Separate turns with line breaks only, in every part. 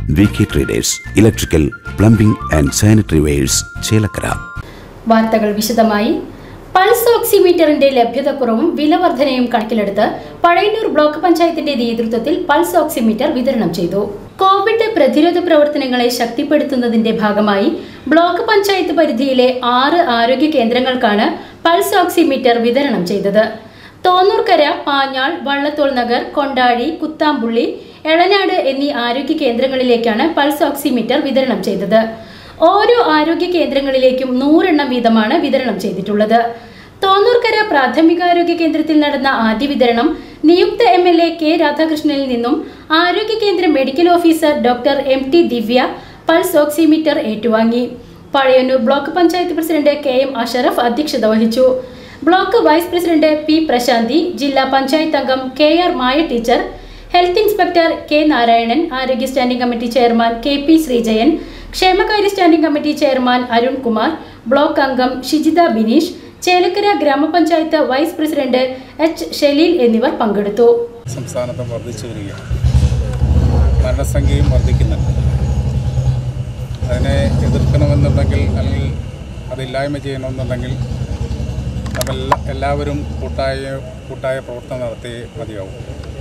V K traders electrical plumbing and sanitary wares Chelakkara
വാർത്തകൾ വിശദമായി pulse ഓക്സിമീറ്ററിന്റെ ലഭ്യതക്കുറവും വിലവർധനയും കണക്കിലെടുത്ത് പഴയന്നൂർ ബ്ലോക്ക് പഞ്ചായത്തിന്റെ നേതൃത്വത്തിൽ പൾസ് ഓക്സിമീറ്റർ വിതരണം ചെയ്തു കോവിഡ് പ്രതിരോധ പ്രവർത്തനങ്ങളെ ശക്തിപ്പെടുത്തുന്നതിന്റെ ഭാഗമായി ബ്ലോക്ക് പഞ്ചായത്ത് പരിധിയിലെ ആറ് ആരോഗ്യ കേന്ദ്രങ്ങൾക്കാണ് പൾസ് ഓക്സിമീറ്റർ വിതരണം ചെയ്തത് തോന്നൂർക്കര പാഞ്ഞാൾ വള്ളത്തോൾ നഗർ കൊണ്ടാഴി കുത്താമ്പുള്ളി എളനാട് എന്നീ ആരോഗ്യ കേന്ദ്രങ്ങളിലേക്കാണ് പൾസ് ഓക്സിമീറ്റർ വിതരണം ചെയ്തത് ഓരോ ആരോഗ്യ കേന്ദ്രങ്ങളിലേക്കും നൂറെണ്ണം വീതമാണ് വിതരണം ചെയ്തിട്ടുള്ളത് തോന്നൂർക്കര പ്രാഥമികാരോഗ്യ കേന്ദ്രത്തിൽ നടന്ന ആദ്യ വിതരണം നിയുക്ത എം എൽ എ കെ രാധാകൃഷ്ണനിൽ നിന്നും ആരോഗ്യ കേന്ദ്ര medical officer doctor M T Divya pulse oximeter ഏറ്റുവാങ്ങി Pazhayannur block panchayat president K M Ashraf അധ്യക്ഷത വഹിച്ചു block vice president P Prashanthi ജില്ലാ പഞ്ചായത്ത് അംഗം K R Maya teacher health inspector K Narayanan ആരോഗ്യ standing committee chairman K P Sreejayan ക്ഷേമകാര്യ standing committee chairman Arun Kumar block അംഗം ഷിജിത ബിനീഷ് ചേലക്കര ഗ്രാമപഞ്ചായത്ത് വൈസ് പ്രസിഡന്റ് എച്ച് ഷെലീൽ എന്നിവർ പങ്കെടുത്തു
സംസ്ഥാനത്ത് വർദ്ധിച്ചു വരികയാണ് മരണസംഖ്യയും വർദ്ധിക്കുന്നുണ്ട് അതിനെ എതിർക്കണമെന്നുണ്ടെങ്കിൽ അല്ലെങ്കിൽ അതില്ലായ്മ ചെയ്യണമെന്നുണ്ടെങ്കിൽ നമ്മളെല്ലാ എല്ലാവരും കൂട്ടായ കൂട്ടായ പ്രവർത്തനം നടത്തിയേ മതിയാവും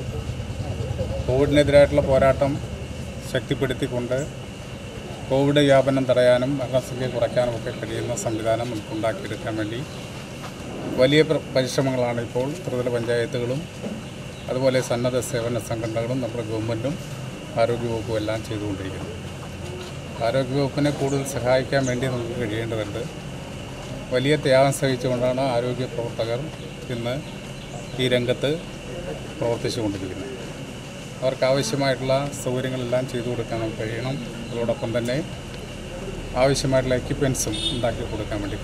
കോവിഡിനെതിരായിട്ടുള്ള പോരാട്ടം ശക്തിപ്പെടുത്തിക്കൊണ്ട് കോവിഡ് വ്യാപനം തടയാനും മരണസംഖ്യ കുറയ്ക്കാനും ഒക്കെ കഴിയുന്ന സംവിധാനം നമുക്ക് ഉണ്ടാക്കിയെടുക്കാൻ വേണ്ടി വലിയ പ്ര- പരിശ്രമങ്ങളാണ് ഇപ്പോൾ ത്രിതല പഞ്ചായത്തുകളും അതുപോലെ സന്നദ്ധ സേവന സംഘടനകളും നമ്മുടെ ഗവൺമെൻറ്റും ആരോഗ്യവകുപ്പും എല്ലാം ചെയ്തുകൊണ്ടിരിക്കുന്നത് ആരോഗ്യവകുപ്പിനെ കൂടുതൽ സഹായിക്കാൻ വേണ്ടി നമുക്ക് കഴിയേണ്ടതുണ്ട് വലിയ ത്യാഗം സഹിച്ചുകൊണ്ടാണ് ആരോഗ്യ പ്രവർത്തകർ ഇന്ന് ഈ രംഗത്ത് പ്രവർത്തിച്ചുകൊണ്ടിരിക്കുന്നത് അവർക്ക് ആവശ്യമായിട്ടുള്ള സൗകര്യങ്ങളെല്ലാം ചെയ്തു കൊടുക്കാൻ നമുക്ക് കഴിയണം അതോടൊപ്പം തന്നെ ആവശ്യമായിട്ടുള്ള എക്യുപ്മെൻസും ഉണ്ടാക്കി കൊടുക്കാൻ വേണ്ടി